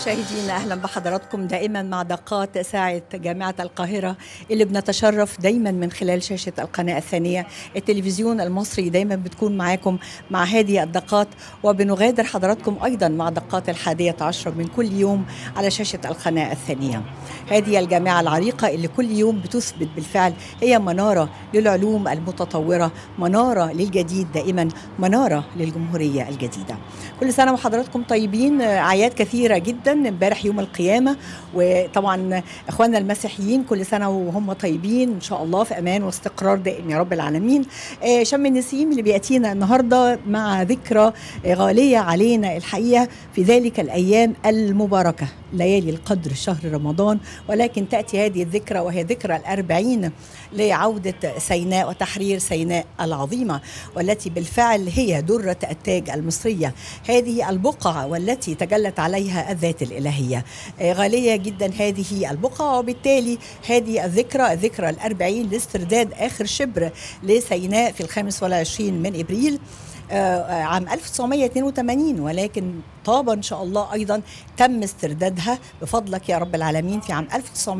مشاهدينا اهلا بحضراتكم دائما مع دقات ساعه جامعه القاهره اللي بنتشرف دايما من خلال شاشه القناه الثانيه التلفزيون المصري دايما بتكون معاكم مع هذه الدقات وبنغادر حضراتكم ايضا مع دقات الحادية عشرة من كل يوم على شاشه القناه الثانيه هذه الجامعه العريقه اللي كل يوم بتثبت بالفعل هي مناره للعلوم المتطوره مناره للجديد دائما مناره للجمهوريه الجديده كل سنه وحضراتكم طيبين اعياد كثيره جدا امبارح يوم القيامه وطبعا اخواننا المسيحيين كل سنه وهم طيبين ان شاء الله في امان واستقرار دائم يا رب العالمين آه، شم النسيم اللي بياتينا النهارده مع ذكرى غاليه علينا الحقيقه في ذلك الايام المباركه ليالي القدر شهر رمضان ولكن تأتي هذه الذكرى وهي ذكرى الأربعين لعودة سيناء وتحرير سيناء العظيمة والتي بالفعل هي درة التاج المصرية هذه البقعة والتي تجلت عليها الذات الإلهية آه، غالية جدا هذه البقعة وبالتالي هذه الذكرى الذكرى الأربعين لاسترداد آخر شبر لسيناء في الخامس والعشرين من إبريل آه، عام 1982 ولكن طاب ان شاء الله ايضا تم استردادها بفضلك يا رب العالمين في عام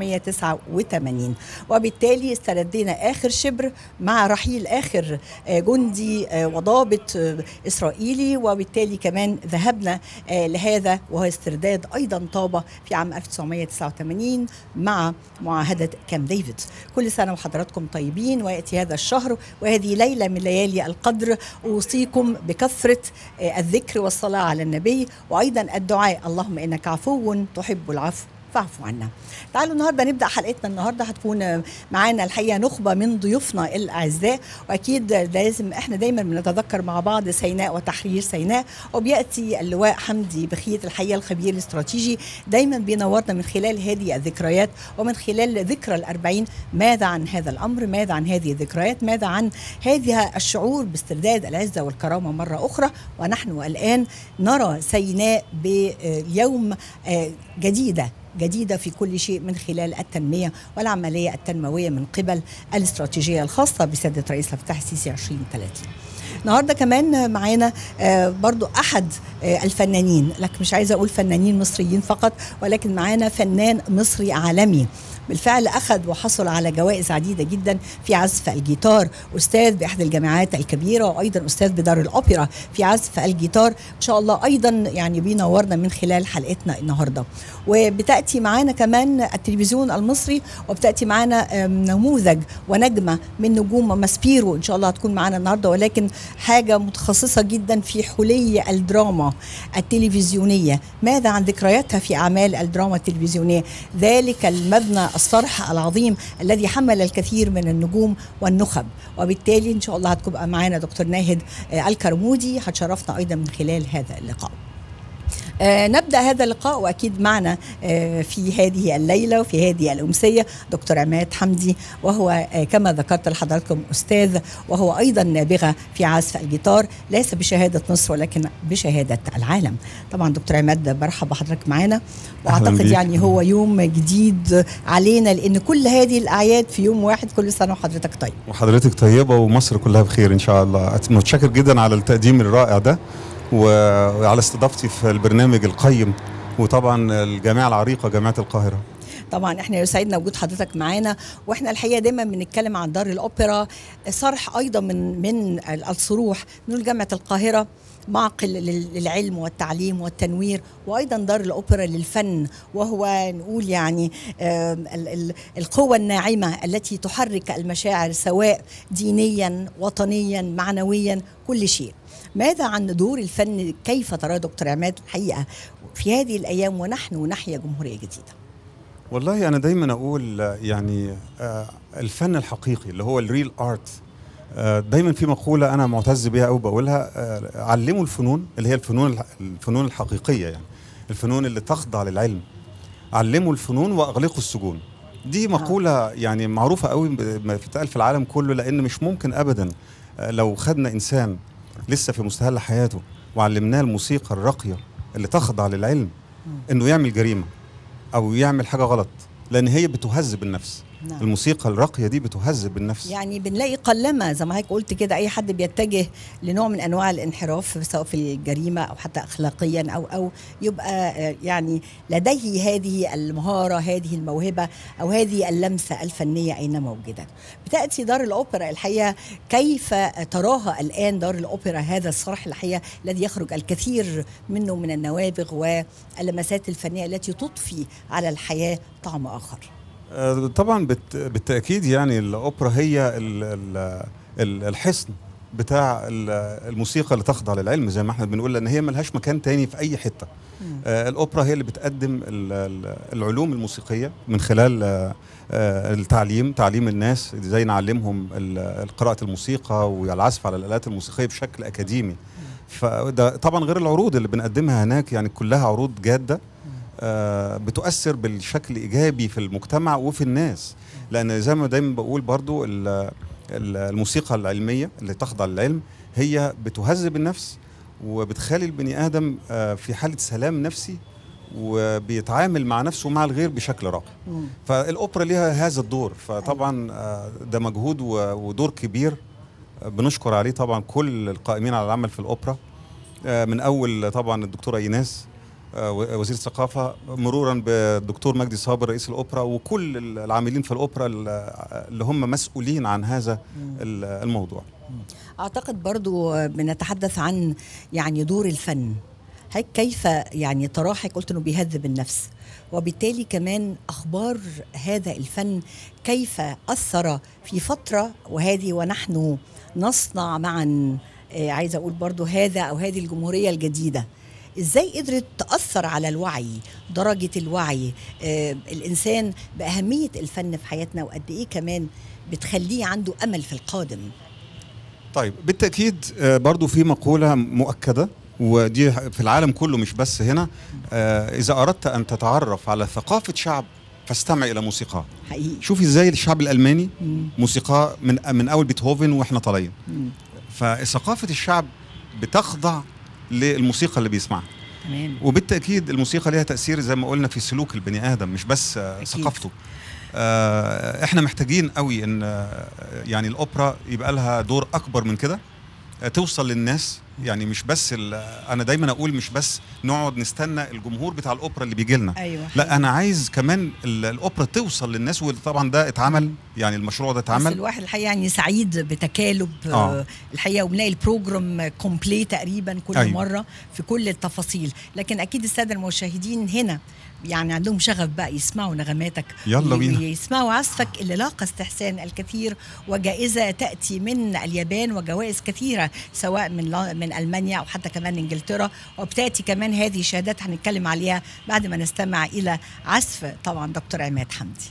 1989 وبالتالي استردينا اخر شبر مع رحيل اخر آه، جندي آه، وضابط آه، اسرائيلي وبالتالي كمان ذهبنا آه، لهذا وهو استرداد ايضا طاب في عام 1989 مع معاهده كام ديفيد كل سنه وحضراتكم طيبين وياتي هذا الشهر وهذه ليله من ليالي القدر اوصيكم بكثره آه، الذكر والصلاه على النبي وايضا الدعاء اللهم انك عفو تحب العفو فاعفو عنا تعالوا النهارده نبدا حلقتنا النهارده هتكون معانا الحقيقه نخبه من ضيوفنا الاعزاء واكيد لازم احنا دايما بنتذكر مع بعض سيناء وتحرير سيناء وبياتي اللواء حمدي بخيت الحقيقه الخبير الاستراتيجي دايما بينورنا من خلال هذه الذكريات ومن خلال ذكرى الأربعين ماذا عن هذا الامر ماذا عن هذه الذكريات ماذا عن هذه الشعور باسترداد العزه والكرامه مره اخرى ونحن الان نرى سيناء بيوم آه، جديده جديدة في كل شيء من خلال التنمية والعملية التنموية من قبل الاستراتيجية الخاصة بسيادة رئيس الفتاح السيسي 2030 النهارده كمان معانا آه، برضو احد آه، الفنانين لك مش عايزه اقول فنانين مصريين فقط ولكن معانا فنان مصري عالمي بالفعل اخذ وحصل على جوائز عديده جدا في عزف الجيتار استاذ باحدى الجامعات الكبيره وايضا استاذ بدار الاوبرا في عزف الجيتار ان شاء الله ايضا يعني بينورنا من خلال حلقتنا النهارده وبتاتي معانا كمان التلفزيون المصري وبتاتي معانا آم، نموذج ونجمه من نجوم ماسبيرو ان شاء الله هتكون معانا النهارده ولكن حاجه متخصصه جدا في حلي الدراما التلفزيونيه ماذا عن ذكرياتها في اعمال الدراما التلفزيونيه ذلك المبنى الصرح العظيم الذي حمل الكثير من النجوم والنخب وبالتالي ان شاء الله هتبقى معانا دكتور ناهد آه، الكرمودي هتشرفنا ايضا من خلال هذا اللقاء آه نبدا هذا اللقاء واكيد معنا آه في هذه الليله وفي هذه الامسيه دكتور عماد حمدي وهو آه كما ذكرت لحضراتكم استاذ وهو ايضا نابغه في عزف الجيتار ليس بشهاده مصر ولكن بشهاده العالم طبعا دكتور عماد برحب بحضرتك معانا واعتقد بيك. يعني هو يوم جديد علينا لان كل هذه الاعياد في يوم واحد كل سنه وحضرتك طيب وحضرتك طيبة ومصر كلها بخير إن شاء الله أت- متشكر جدا على التقديم الرائع ده و- وعلى استضافتي في البرنامج القيم وطبعا الجامعة العريقة جامعة القاهرة طبعا احنا يسعدنا وجود حضرتك معانا واحنا الحقيقه دايما بنتكلم عن دار الاوبرا صرح ايضا من من الصروح نقول جامعه القاهره معقل لل- للعلم والتعليم والتنوير وايضا دار الاوبرا للفن وهو نقول يعني آم، ال- ال- القوه الناعمه التي تحرك المشاعر سواء دينيا وطنيا معنويا كل شيء ماذا عن دور الفن كيف ترى دكتور عماد الحقيقه في هذه الايام ونحن نحيا جمهوريه جديده والله أنا دايما أقول آه، يعني آه، الفن الحقيقي اللي هو الريل آرت دايما في مقولة أنا معتز بيها أو بقولها آه، علموا الفنون اللي هي الفنون الح- الفنون الحقيقية يعني الفنون اللي تخضع للعلم علموا الفنون وأغلقوا السجون دي مقولة يعني معروفة قوي ب- ما بتتقال في العالم كله لأن مش ممكن أبدا آه، لو خدنا إنسان لسه في مستهل حياته وعلمناه الموسيقى الراقية اللي تخضع للعلم إنه يعمل جريمة أو يعمل حاجة غلط لأن هي بتهذب النفس نعم. الموسيقى الراقيه دي بتهذب النفس يعني بنلاقي قلما زي ما هيك قلت كده اي حد بيتجه لنوع من انواع الانحراف سواء في الجريمه او حتى اخلاقيا او او يبقى آه، يعني لديه هذه المهاره هذه الموهبه او هذه اللمسه الفنيه اينما وجدت. بتاتي دار الاوبرا الحقيقه كيف تراها الان دار الاوبرا هذا الصرح الحقيقه الذي يخرج الكثير منه من النوابغ واللمسات الفنيه التي تضفي على الحياه طعم اخر. آه، طبعا بالت- بالتاكيد يعني الاوبرا هي ال- ال- ال- الحصن بتاع ال- الموسيقى اللي تخضع للعلم زي ما احنا بنقول لان هي ملهاش مكان تاني في اي حته آه، الاوبرا هي اللي بتقدم ال- ال- العلوم الموسيقيه من خلال آه، آه، التعليم تعليم الناس ازاي نعلمهم ال- قراءه الموسيقى والعزف على الالات الموسيقيه بشكل اكاديمي فده طبعا غير العروض اللي بنقدمها هناك يعني كلها عروض جاده آه، بتؤثر بالشكل ايجابي في المجتمع وفي الناس لان زي ما دايما بقول برضو ال- ال- الموسيقى العلميه اللي تخضع للعلم هي بتهذب النفس وبتخلي البني ادم آه، في حاله سلام نفسي وبيتعامل مع نفسه ومع الغير بشكل راقي مم. فالاوبرا ليها هذا الدور فطبعا آه، ده مجهود و- ودور كبير آه، بنشكر عليه طبعا كل القائمين على العمل في الاوبرا آه، من اول طبعا الدكتوره ايناس آه، و- وزير الثقافه مرورا بالدكتور مجدي صابر رئيس الاوبرا وكل العاملين في الاوبرا اللي هم مسؤولين عن هذا ال- الموضوع اعتقد برضو بنتحدث عن يعني دور الفن هيك كيف يعني تراه هيك قلت انه بيهذب النفس وبالتالي كمان اخبار هذا الفن كيف اثر في فتره وهذه ونحن نصنع معا آه، عايزه اقول برضو هذا او هذه الجمهوريه الجديده ازاي قدرت تاثر على الوعي درجه الوعي آه، الانسان باهميه الفن في حياتنا وقد ايه كمان بتخليه عنده امل في القادم طيب بالتاكيد آه، برضو في مقوله مؤكده ودي في العالم كله مش بس هنا آه، اذا اردت ان تتعرف على ثقافه شعب فاستمع الى موسيقاه حقيقي شوفي ازاي الشعب الالماني مم. موسيقى من من اول بيتهوفن واحنا طالعين مم. فثقافه الشعب بتخضع للموسيقى اللي بيسمعها تمام وبالتاكيد الموسيقى ليها تاثير زي ما قلنا في سلوك البني ادم مش بس آه، أكيد. ثقافته آه، احنا محتاجين قوي ان آه، يعني الاوبرا يبقى لها دور اكبر من كده آه، توصل للناس يعني مش بس ال- انا دايما اقول مش بس نقعد نستنى الجمهور بتاع الاوبرا اللي بيجي لنا ايوه لا انا عايز كمان ال- الاوبرا توصل للناس وطبعا ده اتعمل يعني المشروع ده بس اتعمل الواحد الحقيقه يعني سعيد بتكالب آه. آه. الحقيقه وبنلاقي البروجرام كومبلي تقريبا كل أيوة. أيوة. مره في كل التفاصيل لكن اكيد الساده المشاهدين هنا يعني عندهم شغف بقى يسمعوا نغماتك يلا وي- بينا. ويسمعوا عزفك اللي لاقى استحسان الكثير وجائزه تاتي من اليابان وجوائز كثيره سواء من لا- من المانيا او حتى كمان انجلترا وبتاتي كمان هذه شهادات هنتكلم عليها بعد ما نستمع الى عزف طبعا دكتور عماد حمدي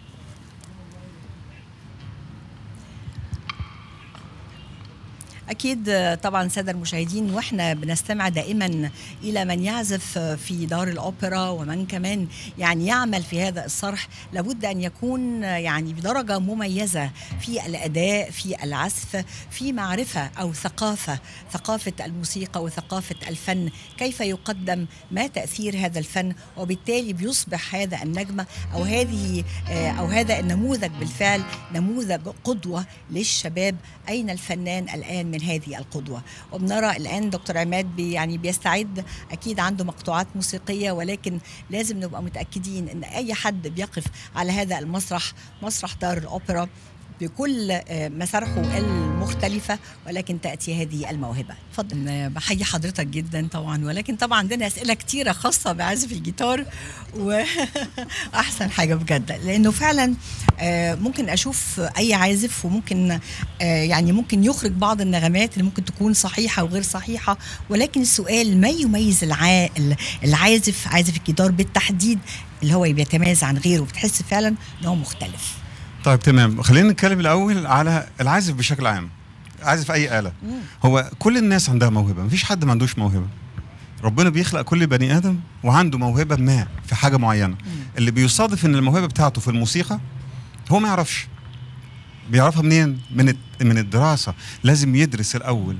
أكيد آه، طبعا سادة المشاهدين وإحنا بنستمع دائما إلى من يعزف آه، في دار الأوبرا ومن كمان يعني يعمل في هذا الصرح لابد أن يكون آه، يعني بدرجة مميزة في الأداء في العزف في معرفة أو ثقافة ثقافة الموسيقى وثقافة الفن كيف يقدم ما تأثير هذا الفن وبالتالي بيصبح هذا النجم أو هذه آه، أو هذا النموذج بالفعل نموذج قدوة للشباب أين الفنان الآن من هذه القدوة وبنرى الآن دكتور عماد بي يعني بيستعد أكيد عنده مقطوعات موسيقية ولكن لازم نبقى متأكدين أن أي حد بيقف على هذا المسرح مسرح دار الأوبرا بكل آه، مسارحه المختلفة ولكن تأتي هذه الموهبة اتفضل آه، بحيي حضرتك جدا طبعا ولكن طبعا عندنا أسئلة كتيرة خاصة بعزف الجيتار وأحسن حاجة بجد لأنه فعلا آه، ممكن أشوف أي عازف وممكن آه، يعني ممكن يخرج بعض النغمات اللي ممكن تكون صحيحة وغير صحيحة ولكن السؤال ما يميز الع... العازف عازف الجيتار بالتحديد اللي هو بيتميز عن غيره بتحس فعلا ان هو مختلف طيب تمام خلينا نتكلم الاول على العازف بشكل عام عازف اي اله هو كل الناس عندها موهبه مفيش حد ما عندوش موهبه ربنا بيخلق كل بني ادم وعنده موهبه ما في حاجه معينه اللي بيصادف ان الموهبه بتاعته في الموسيقى هو ما يعرفش بيعرفها منين من الت- من الدراسه لازم يدرس الاول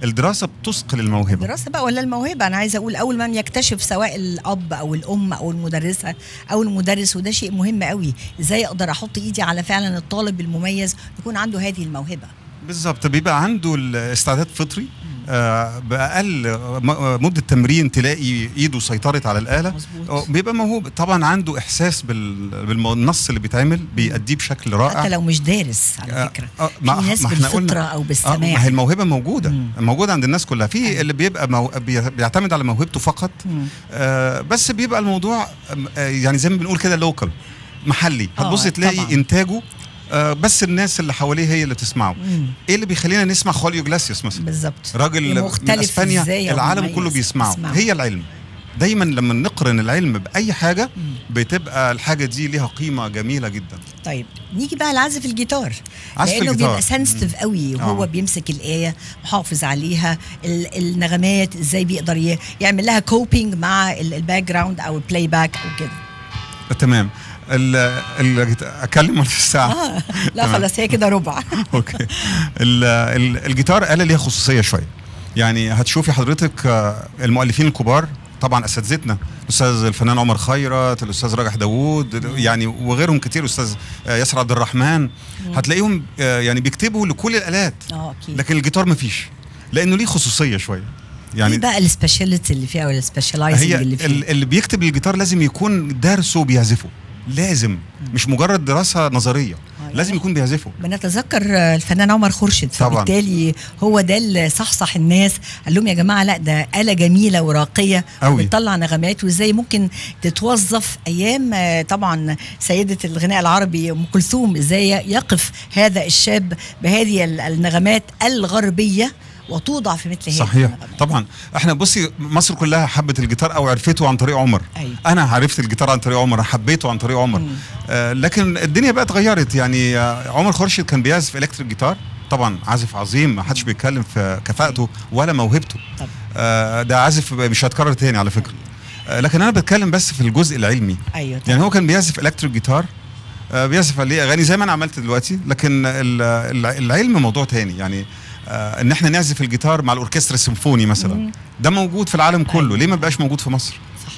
الدراسه بتثقل الموهبه الدراسه بقى ولا الموهبه انا عايزه اقول اول من يكتشف سواء الاب او الام او المدرسه او المدرس وده شيء مهم قوي ازاي اقدر احط ايدي على فعلا الطالب المميز يكون عنده هذه الموهبه بالظبط بيبقى عنده الاستعداد فطري آه باقل م- مده تمرين تلاقي ايده سيطرت على الاله مظبوط. آه، بيبقى موهوب طبعا عنده احساس بال- بالنص اللي بيتعمل بيأديه بشكل رائع حتى لو مش دارس على آه، فكره آه، ما- في ناس ما إحنا بالفطره قلنا- او اه بالسماع ما هي الموهبه موجوده مم. موجوده عند الناس كلها في أيوة. اللي بيبقى مو... بي- بيعتمد على موهبته فقط مم. آه بس بيبقى الموضوع آه يعني زي ما بنقول كده لوكال محلي آه، هتبص تلاقي طبعاً. انتاجه آه بس الناس اللي حواليه هي اللي تسمعه مم. ايه اللي بيخلينا نسمع خوليو جلاسيوس مثلا بالظبط راجل من مختلف اسبانيا إزاي أو العالم مميز. كله بيسمعه بيسمعه. هي العلم دايما لما نقرن العلم باي حاجه مم. بتبقى الحاجه دي ليها قيمه جميله جدا طيب نيجي بقى لعزف الجيتار عزف لانه الجيتار. بيبقى سنسيتيف قوي وهو آه. بيمسك الايه محافظ عليها ال- النغمات ازاي بيقدر ي- يعمل لها كوبينج مع الباك جراوند او البلاي باك او كده تمام ال ال اتكلم ولا الساعه اه لا تمام. خلاص هي كده ربع اوكي ال ال الجيتار آلة ليها خصوصيه شويه يعني هتشوفي حضرتك آه، المؤلفين الكبار طبعا اساتذتنا الاستاذ الفنان عمر خيرت الاستاذ راجح داوود يعني وغيرهم كتير الاستاذ آه، ياسر عبد الرحمن هتلاقيهم آه، يعني بيكتبوا لكل الالات اه اكيد لكن الجيتار مفيش لانه ليه خصوصيه شويه يعني بقى السبيشاليتي اللي فيها ولا السبيشاليزنج هي اللي فيها ال- اللي بيكتب الجيتار لازم يكون دارسه وبيعزفه لازم مش مجرد دراسه نظريه آه، لازم يعني يكون بيعزفه بنتذكر آه، الفنان عمر خورشيد طبعاً. فبالتالي هو ده اللي صحصح الناس قال لهم يا جماعه لا ده آلة جميله وراقيه أوي. بتطلع نغمات وازاي ممكن تتوظف ايام آه، طبعا سيده الغناء العربي ام كلثوم ازاي يقف هذا الشاب بهذه ال- النغمات الغربيه وتوضع في مثل هذه صحيح النغمات. طبعا احنا بصي مصر كلها حبت الجيتار او عرفته عن طريق عمر أيوة. انا عرفت الجيتار عن طريق عمر أنا حبيته عن طريق عمر مم. آه لكن الدنيا بقى اتغيرت يعني آه عمر خورشيد كان بيعزف الكتريك جيتار طبعا عازف عظيم ما حدش بيتكلم في كفاءته ولا موهبته طب آه ده عازف مش هيتكرر تاني على فكره آه لكن انا بتكلم بس في الجزء العلمي ايوه طبعا. يعني هو كان بيعزف الكتريك جيتار آه، بيعزف عليه اغاني زي ما انا عملت دلوقتي لكن ال- ال- العلم موضوع تاني يعني آه، ان احنا نعزف الجيتار مع الاوركسترا السيمفوني مثلا مم. ده موجود في العالم كله أيوة. ليه ما بقاش موجود في مصر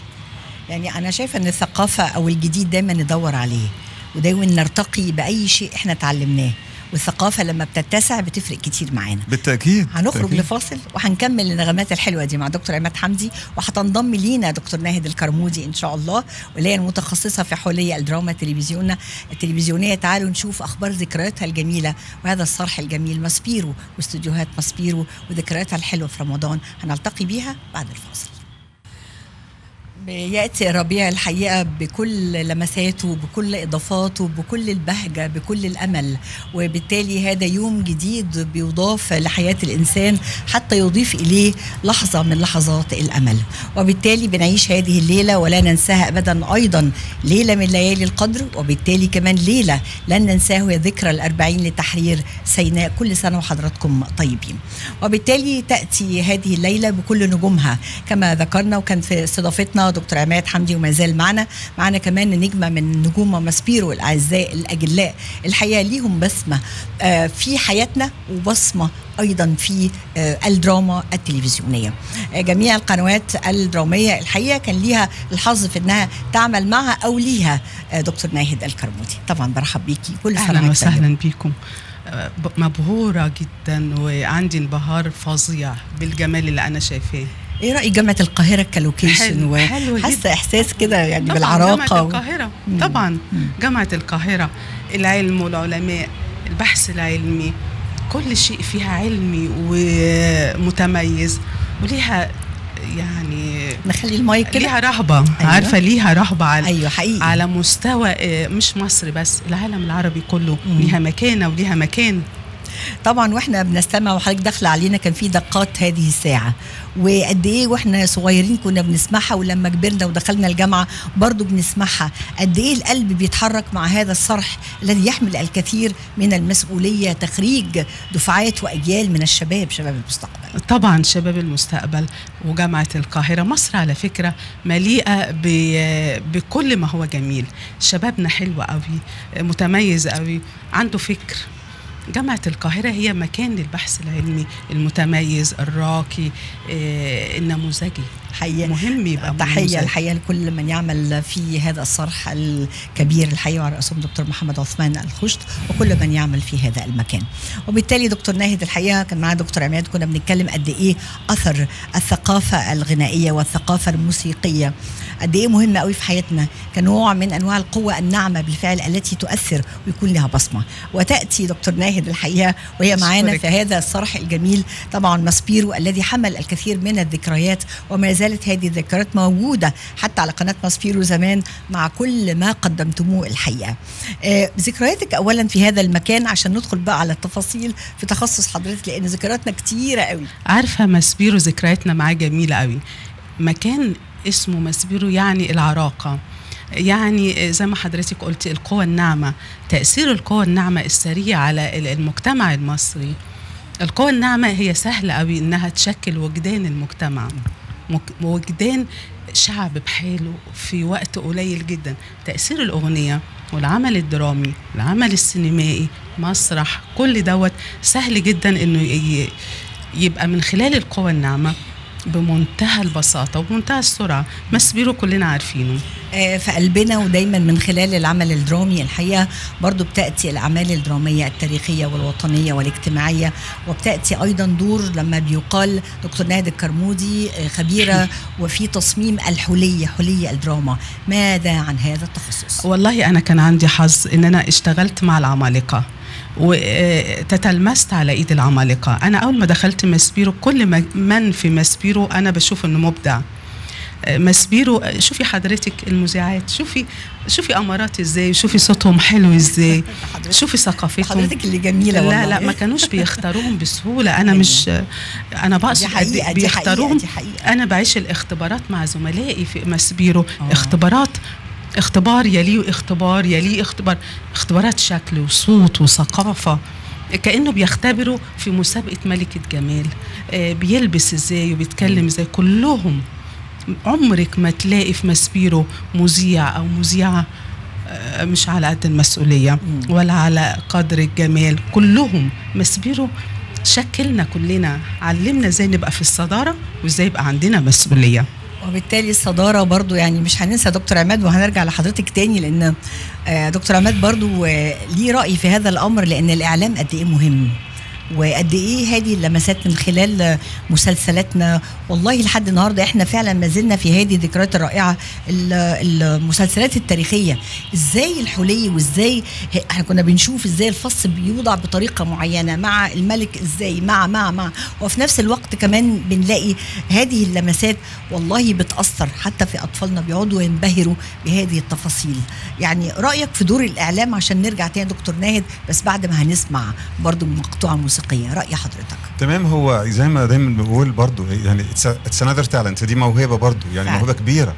يعني انا شايفه ان الثقافه او الجديد دايما ندور عليه ودايما نرتقي باي شيء احنا اتعلمناه والثقافه لما بتتسع بتفرق كتير معانا بالتاكيد هنخرج بالتأكيد. لفاصل وهنكمل النغمات الحلوه دي مع دكتور عماد حمدي وهتنضم لينا دكتور ناهد الكرمودي ان شاء الله واللي هي المتخصصه في حوليه الدراما التلفزيون التلفزيونيه تعالوا نشوف اخبار ذكرياتها الجميله وهذا الصرح الجميل ماسبيرو واستوديوهات ماسبيرو وذكرياتها الحلوه في رمضان هنلتقي بيها بعد الفاصل بياتي الربيع الحقيقه بكل لمساته بكل اضافاته بكل البهجه بكل الامل وبالتالي هذا يوم جديد بيضاف لحياه الانسان حتى يضيف اليه لحظه من لحظات الامل وبالتالي بنعيش هذه الليله ولا ننساها ابدا ايضا ليله من ليالي القدر وبالتالي كمان ليله لن ننساه هي ذكرى الأربعين لتحرير سيناء كل سنه وحضراتكم طيبين وبالتالي تاتي هذه الليله بكل نجومها كما ذكرنا وكان في استضافتنا دكتور عماد حمدي وما زال معنا معنا كمان نجمه من نجوم ماسبيرو الاعزاء الاجلاء الحقيقه ليهم بسمه آه، في حياتنا وبصمه ايضا في آه، الدراما التلفزيونيه آه، جميع القنوات الدراميه الحقيقه كان ليها الحظ في انها تعمل معها او ليها آه، دكتور ناهد الكرمودي طبعا برحب بيكي كل سنه اهلا وأنت طيبة. وسهلا بيكم آه، ب- مبهوره جدا وعندي انبهار فظيع بالجمال اللي انا شايفاه ايه راي جامعه القاهره كلوكيشن حلو- حلو وحاسه جدا. احساس كده يعني طبعاً بالعراقه جامعه و... القاهره مم. طبعا مم. جامعه القاهره العلم والعلماء البحث العلمي كل شيء فيها علمي ومتميز وليها يعني نخلي المايك كده ليها رهبه أيوة. أيوة. عارفه ليها رهبه على ايوه حقيقي على مستوى آه، مش مصر بس العالم العربي كله مم. ليها مكانه وليها مكان طبعا واحنا بنستمع وحضرتك داخله علينا كان في دقات هذه الساعه وقد ايه واحنا صغيرين كنا بنسمعها ولما كبرنا ودخلنا الجامعه برضو بنسمعها قد ايه القلب بيتحرك مع هذا الصرح الذي يحمل الكثير من المسؤوليه تخريج دفعات واجيال من الشباب شباب المستقبل طبعا شباب المستقبل وجامعة القاهرة مصر على فكرة مليئة ب- بكل ما هو جميل شبابنا حلو قوي متميز قوي عنده فكر جامعة القاهرة هي مكان للبحث العلمي المتميز الراقي آه، النموذجي حقيقة مهم يبقى تحية نموذج. الحقيقة لكل من يعمل في هذا الصرح الكبير الحقيقة وعلى رأسهم دكتور محمد عثمان الخشت وكل من يعمل في هذا المكان وبالتالي دكتور ناهد الحقيقة كان معنا دكتور عماد كنا بنتكلم قد إيه أثر الثقافة الغنائية والثقافة الموسيقية قد إيه مهمة قوي في حياتنا كنوع من أنواع القوة الناعمة بالفعل التي تؤثر ويكون لها بصمة وتأتي دكتور ناهد الحقيقة وهي معانا أشكرك. في هذا الصرح الجميل طبعا ماسبيرو الذي حمل الكثير من الذكريات وما زالت هذه الذكريات موجودة حتى على قناة ماسبيرو زمان مع كل ما قدمتموه الحقيقة آه، ذكرياتك أولا في هذا المكان عشان ندخل بقى على التفاصيل في تخصص حضرتك لأن ذكرياتنا كتيرة قوي عارفة مسبيرو ذكرياتنا معاه جميلة قوي مكان اسمه مسبيرو يعني العراقة يعني زي ما حضرتك قلت القوة الناعمة تأثير القوة الناعمة السريع على ال- المجتمع المصري القوة الناعمة هي سهلة قوي إنها تشكل وجدان المجتمع مك- وجدان شعب بحاله في وقت قليل جدا تأثير الأغنية والعمل الدرامي العمل السينمائي مسرح كل دوت سهل جدا إنه ي- يبقى من خلال القوى الناعمة بمنتهى البساطة وبمنتهى السرعة مسبيرو كلنا عارفينه آه، في قلبنا ودايما من خلال العمل الدرامي الحقيقه برضو بتاتي الاعمال الدراميه التاريخيه والوطنيه والاجتماعيه وبتاتي ايضا دور لما بيقال دكتور ناهد الكرمودي آه، خبيره وفي تصميم الحليه حليه الدراما ماذا عن هذا التخصص؟ والله أنا كان عندي حظ إن أنا اشتغلت مع العمالقة وتتلمست على ايد العمالقه انا اول ما دخلت مسبيرو كل ما- من في مسبيرو انا بشوف انه مبدع آه، مسبيرو آه، شوفي حضرتك المذيعات شوفي شوفي امارات ازاي شوفي صوتهم حلو ازاي شوفي ثقافتهم حضرتك اللي جميله لا والله. لا ما كانوش بيختاروهم بسهوله انا مش انا بقصد دي قد إيه حقيقه دي حقيقه بيختاروهم دي حقيقه انا بعيش الاختبارات مع زملائي في مسبيرو آه. اختبارات اختبار يليه اختبار يليه اختبار اختبارات شكل وصوت وثقافه كانه بيختبروا في مسابقه ملكه جمال آه بيلبس ازاي وبيتكلم ازاي كلهم عمرك ما تلاقي في مسبيرو مذيع او مذيعه آه، مش على قد المسؤوليه ولا على قدر الجمال كلهم مسبيرو شكلنا كلنا علمنا ازاي نبقى في الصداره وازاي يبقى عندنا مسؤوليه وبالتالي الصداره برضو يعني مش هننسى دكتور عماد وهنرجع لحضرتك تاني لان آه، دكتور عماد برضو آه، ليه راي في هذا الامر لان الاعلام قد ايه مهم وقد ايه هذه اللمسات من خلال آه، مسلسلاتنا والله لحد النهارده احنا فعلا ما زلنا في هذه الذكريات الرائعه ال- المسلسلات التاريخيه ازاي الحلي وازاي ه- احنا كنا بنشوف ازاي الفص بيوضع بطريقه معينه مع الملك ازاي مع مع مع وفي نفس الوقت كمان بنلاقي هذه اللمسات والله بتاثر حتى في اطفالنا بيقعدوا ينبهروا بهذه التفاصيل يعني رايك في دور الاعلام عشان نرجع تاني دكتور ناهد بس بعد ما هنسمع برضو مقطوعه موسيقيه راي حضرتك تمام هو زي ما دايما بنقول برضو يعني اتس انذر تالنت دي موهبه برضو يعني فعلا. موهبه كبيره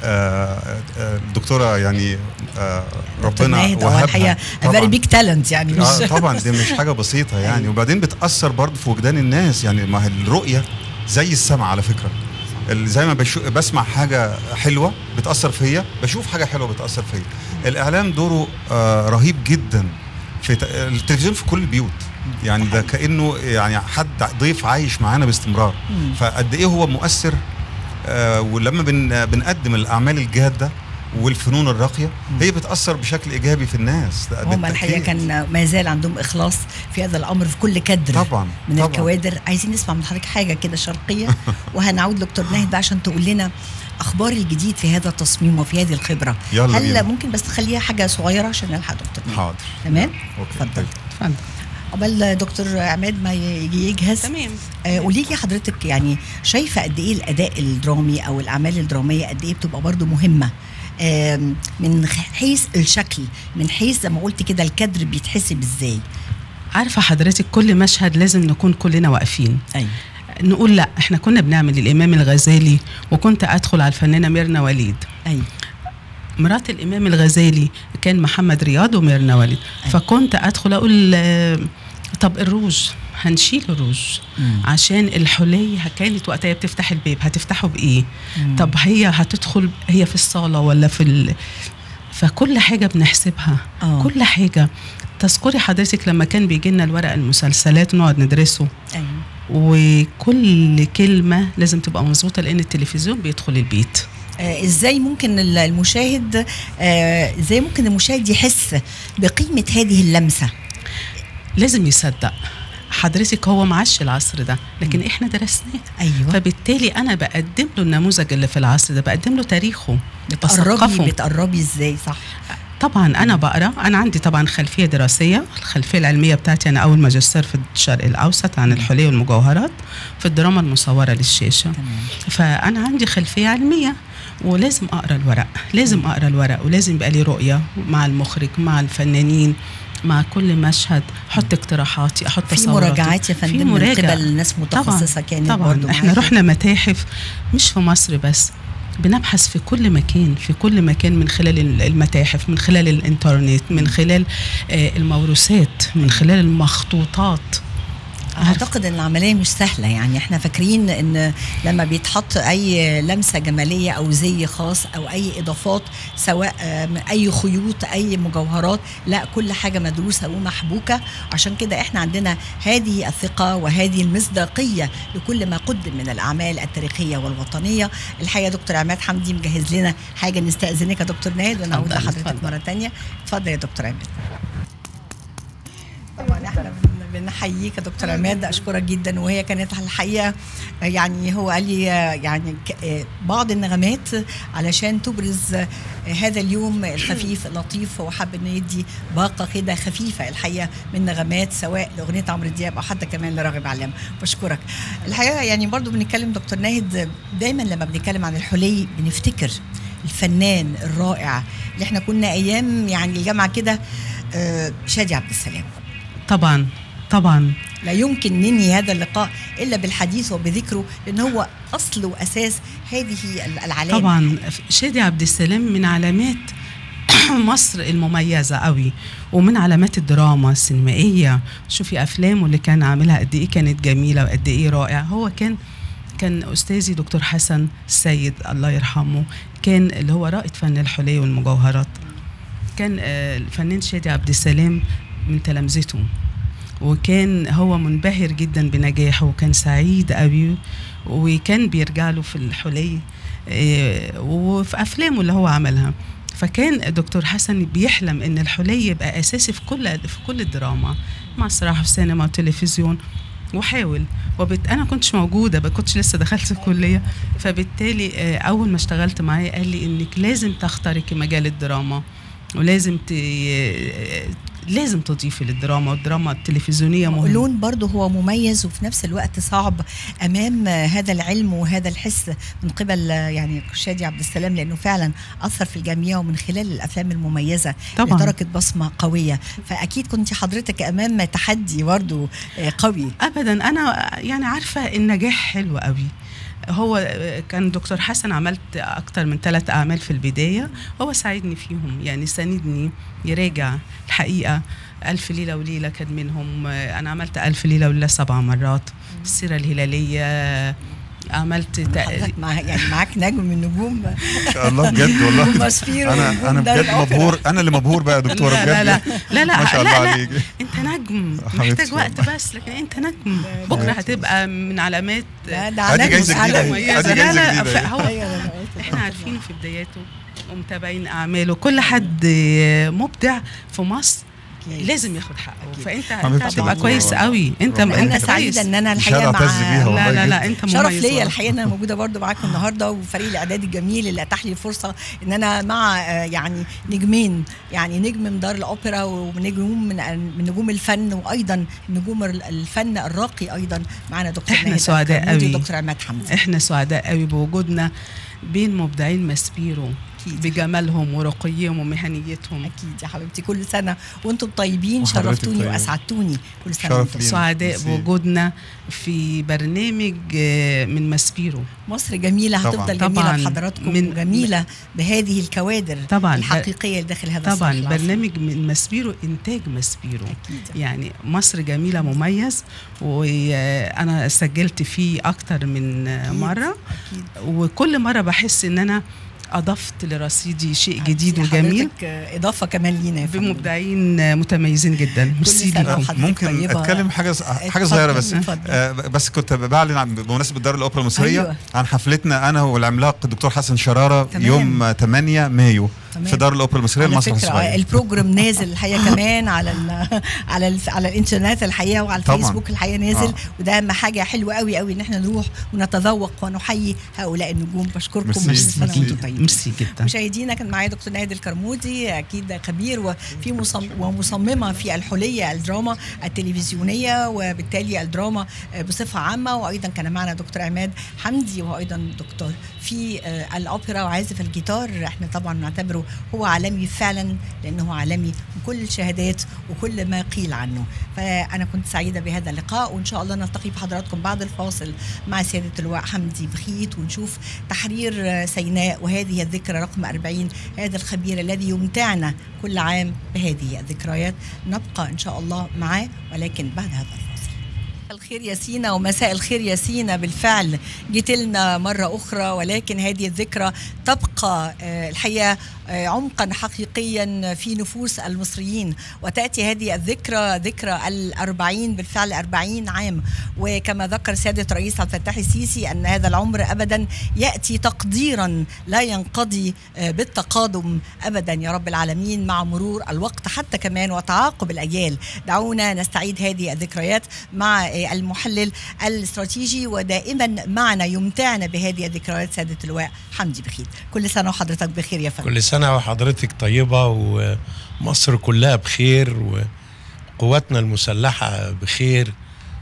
آه آه الدكتوره يعني آه دكتور ربنا ناهد هو وهبها الحقيقه طبعاً. فيري بيج تالنت يعني مش آه طبعا دي مش حاجه بسيطه يعني أيوة. وبعدين بتاثر برضو في وجدان الناس يعني ما هي الرؤيه زي السمع على فكره ال- زي ما بشو بسمع حاجه حلوه بتاثر فيا بشوف حاجه حلوه بتاثر فيا الاعلام دوره آه رهيب جدا في ت- التلفزيون في كل البيوت يعني ده كانه يعني حد ضيف عايش معانا باستمرار مم. فقد ايه هو مؤثر آه ولما بن بنقدم الاعمال الجاده والفنون الراقيه هي بتاثر بشكل ايجابي في الناس ده هم الحقيقه بالتأكيد. كان ما زال عندهم اخلاص في هذا الامر في كل كدر طبعا من طبعا. الكوادر عايزين نسمع من حضرتك حاجه كده شرقيه وهنعود دكتور ناهد بقى عشان تقول لنا اخبار الجديد في هذا التصميم وفي هذه الخبره يلا هل بينا. ممكن بس تخليها حاجه صغيره عشان نلحق دكتور ناهد حاضر تمام اوكي اتفضل. طيب. اتفضل قبل دكتور عماد ما يجي يجهز تمام آه، قولي لي حضرتك يعني شايفه قد ايه الاداء الدرامي او الاعمال الدراميه قد ايه بتبقى برضو مهمه آم، من حيث الشكل من حيث زي ما قلت كده الكادر بيتحسب ازاي عارفه حضرتك كل مشهد لازم نكون كلنا واقفين ايوه نقول لا احنا كنا بنعمل الامام الغزالي وكنت ادخل على الفنانه ميرنا وليد ايوه مرات الامام الغزالي كان محمد رياض وميرنا وليد أيوة. فكنت ادخل اقول آه، طب الروج هنشيل الروج مم. عشان الحلي كانت وقتها هي بتفتح الباب هتفتحه بايه مم. طب هي هتدخل هي في الصاله ولا في ال... فكل حاجه بنحسبها آه. كل حاجه تذكري حضرتك لما كان بيجي لنا الورق المسلسلات نقعد ندرسه ايوه وكل كلمه لازم تبقى مظبوطه لان التلفزيون بيدخل البيت آه، ازاي ممكن ال- المشاهد آه، ازاي ممكن المشاهد يحس بقيمه هذه اللمسه لازم يصدق حضرتك هو معاش العصر ده لكن احنا درسناه ايوه فبالتالي انا بقدم له النموذج اللي في العصر ده بقدم له تاريخه بتقربي بثقفه. بتقربي ازاي صح طبعا انا بقرا انا عندي طبعا خلفيه دراسيه الخلفيه العلميه بتاعتي انا اول ماجستير في الشرق الاوسط عن الحلي والمجوهرات في الدراما المصوره للشاشه تمام فانا عندي خلفيه علميه ولازم اقرا الورق لازم اقرا الورق ولازم يبقى لي رؤيه مع المخرج مع الفنانين مع كل مشهد احط اقتراحاتي احط في تصوراتي. مراجعات يا في فندم من مراجعة. قبل ناس متخصصه كانت طبعا برضو احنا معاكي؟ رحنا متاحف مش في مصر بس بنبحث في كل مكان في كل مكان من خلال ال- المتاحف من خلال الانترنت من خلال آه، الموروثات من خلال المخطوطات اعتقد ان العمليه مش سهله يعني احنا فاكرين ان لما بيتحط اي لمسه جماليه او زي خاص او اي اضافات سواء آه، من اي خيوط اي مجوهرات لا كل حاجه مدروسه ومحبوكه عشان كده احنا عندنا هذه الثقه وهذه المصداقيه لكل ما قدم من الاعمال التاريخيه والوطنيه الحقيقه دكتور عماد حمدي مجهز لنا حاجه نستاذنك يا دكتور ناهد ونعود اتفضل، لحضرتك اتفضل. مره تانية اتفضل يا دكتور عماد طبعا احنا بن- بنحييك يا دكتور عماد اشكرك جدا وهي كانت الحقيقه يعني هو قال لي يعني ك- بعض النغمات علشان تبرز هذا اليوم الخفيف اللطيف هو حب انه يدي باقه كده خفيفه الحقيقه من نغمات سواء لاغنيه عمرو دياب او حتى كمان لراغب علام بشكرك الحقيقه يعني برضو بنتكلم دكتور ناهد دايما لما بنتكلم عن الحلي بنفتكر الفنان الرائع اللي احنا كنا ايام يعني الجامعه كده آه، شادي عبد السلام طبعا طبعا لا يمكن ننهي هذا اللقاء الا بالحديث وبذكره لان هو اصل واساس هذه العلامه طبعا شادي عبد السلام من علامات مصر المميزة قوي ومن علامات الدراما السينمائية شوفي أفلامه اللي كان عاملها قد إيه كانت جميلة وقد إيه رائع هو كان كان أستاذي دكتور حسن السيد الله يرحمه كان اللي هو رائد فن الحلي والمجوهرات كان آه، الفنان شادي عبد السلام من تلامذته وكان هو منبهر جدا بنجاحه وكان سعيد قوي وكان بيرجع له في الحلي آه، وفي افلامه اللي هو عملها فكان دكتور حسن بيحلم ان الحلي يبقى اساسي في كل في كل الدراما مسرح وسينما وتلفزيون وحاول وبت... انا كنتش موجوده ما كنتش لسه دخلت الكليه فبالتالي آه، اول ما اشتغلت معاه قال لي انك لازم تخترقي مجال الدراما ولازم ت... آه، لازم تضيفي للدراما والدراما التلفزيونيه مهمه لون برضه هو مميز وفي نفس الوقت صعب امام هذا العلم وهذا الحس من قبل يعني شادي عبد السلام لانه فعلا اثر في الجميع ومن خلال الافلام المميزه طبعاً. اللي تركت بصمه قويه فاكيد كنت حضرتك امام تحدي برضه آه، قوي ابدا انا يعني عارفه النجاح حلو قوي هو كان دكتور حسن عملت اكتر من ثلاث اعمال في البدايه هو ساعدني فيهم يعني ساندني يراجع الحقيقه ألف ليلة وليلة كان منهم انا عملت ألف ليلة وليلة سبع مرات السيرة الهلالية عملت تق- حضرتك مع يعني معاك نجم من نجوم ان شاء الله بجد والله ماسبيرو انا ونجوم انا دار بجد الأوبرا. مبهور انا اللي مبهور بقى يا دكتوره لا بجد لا لا لا لا ما شاء لا الله لا عليك انت نجم حبيبتي محتاج وقت والله. بس لكن انت نجم بكره هتبقى من علامات لا ده هاتي نجم جايزة على- جديدة. مميزة. هاتي لا جايزة لا جديدة. فهو أيوة، أنا قلت احنا عارفينه في بداياته ومتابعين اعماله كل حد مبدع في مصر أكيد. لازم ياخد حقه فانت انت حبيبتي هتبقى والله. كويس قوي انت ربنا انا انت سعيده كويس ان انا مش الحقيقه هعرف أعتز بيها مع والله لا لا لا جدا. انت شرف مميز ليا والله. الحقيقه ان انا موجوده برضو معاكم النهارده وفريق الاعداد الجميل اللي اتاح لي الفرصه ان انا مع آه، يعني نجمين يعني نجم من دار الاوبرا ونجوم من من نجوم الفن وايضا نجوم الفن الراقي ايضا معانا دكتور إحنا ناهد سعداء الكرمودي قوي. ودكتور عماد حمدي احنا سعداء قوي بوجودنا بين مبدعين مسبيرو أكيد. بجمالهم ورقيهم ومهنيتهم اكيد يا حبيبتي كل سنه وانتم طيبين وحضرتك شرفتوني طيبة. واسعدتوني كل سنه شرف وانتم لينا. سعداء ميرسي. بوجودنا في برنامج آه، من مسبيرو مصر جميله طبعاً. هتفضل جميله طبعاً. بحضراتكم من- وجميله بهذه الكوادر طبعاً. الحقيقيه اللي داخل هذا طبعا الصف العظيم. برنامج من مسبيرو انتاج مسبيرو اكيد يعني مصر جميلة مميز وأنا سجلت فيه أكتر من مرة اكيد وكل مرة بحس إن أنا اضفت لرصيدي شيء جديد وجميل حضرتك اضافه كمان لينا يا فندم. بمبدعين متميزين جدا ميرسي سنة ليكم. وحضرتك ممكن طيبة. اتكلم حاجه حاجه اتفضل، صغيره بس اتفضل. آه بس كنت بعلن عن بمناسبه دار الاوبرا المصريه أيوة. عن حفلتنا انا والعملاق الدكتور حسن شراره تمام. يوم 8 مايو تمام. في دار الاوبرا المصريه على المسرح فكرة الصغير البروجرام نازل الحقيقه كمان على ال على ال على الانترنت الحقيقه وعلى طبعاً. الفيسبوك الحقيقه نازل آه. وده اهم حاجه حلوه قوي قوي ان احنا نروح ونتذوق ونحيي هؤلاء النجوم بشكركم ميرسي. كل سنه ميرسي. وانتم طيبين ميرسي جدا مشاهدينا كان معايا دكتور ناهد الكرمودي اكيد خبير وفي مصم ومصممه في الحليه الدراما التلفزيونيه وبالتالي الدراما بصفه عامه وايضا كان معنا دكتور عماد حمدي وهو ايضا دكتور في آه، الاوبرا وعازف الجيتار احنا طبعا نعتبره هو عالمي فعلا لانه عالمي بكل الشهادات وكل ما قيل عنه فانا كنت سعيده بهذا اللقاء وان شاء الله نلتقي بحضراتكم بعد الفاصل مع سياده اللواء حمدي بخيت ونشوف تحرير آه، سيناء وهذه الذكرى رقم 40 هذا الخبير الذي يمتعنا كل عام بهذه الذكريات نبقى ان شاء الله معاه ولكن بعد هذا الفاصل الخير يا سينا ومساء الخير يا سينا بالفعل جيت لنا مرة أخرى ولكن هذه الذكرى تبقى آه، الحقيقة آه، عمقا حقيقيا في نفوس المصريين وتأتي هذه الذكرى ذكرى الأربعين بالفعل أربعين عام وكما ذكر سيادة رئيس عبد الفتاح السيسي أن هذا العمر أبدا يأتي تقديرا لا ينقضي آه، بالتقادم أبدا يا رب العالمين مع مرور الوقت حتى كمان وتعاقب الأجيال دعونا نستعيد هذه الذكريات مع آه، المحلل الاستراتيجي ودائما معنا يمتعنا بهذه الذكريات سيادة اللواء حمدي بخيت كل سنة وحضرتك بخير يا فندم كل سنة وحضرتك طيبة ومصر كلها بخير وقواتنا المسلحة بخير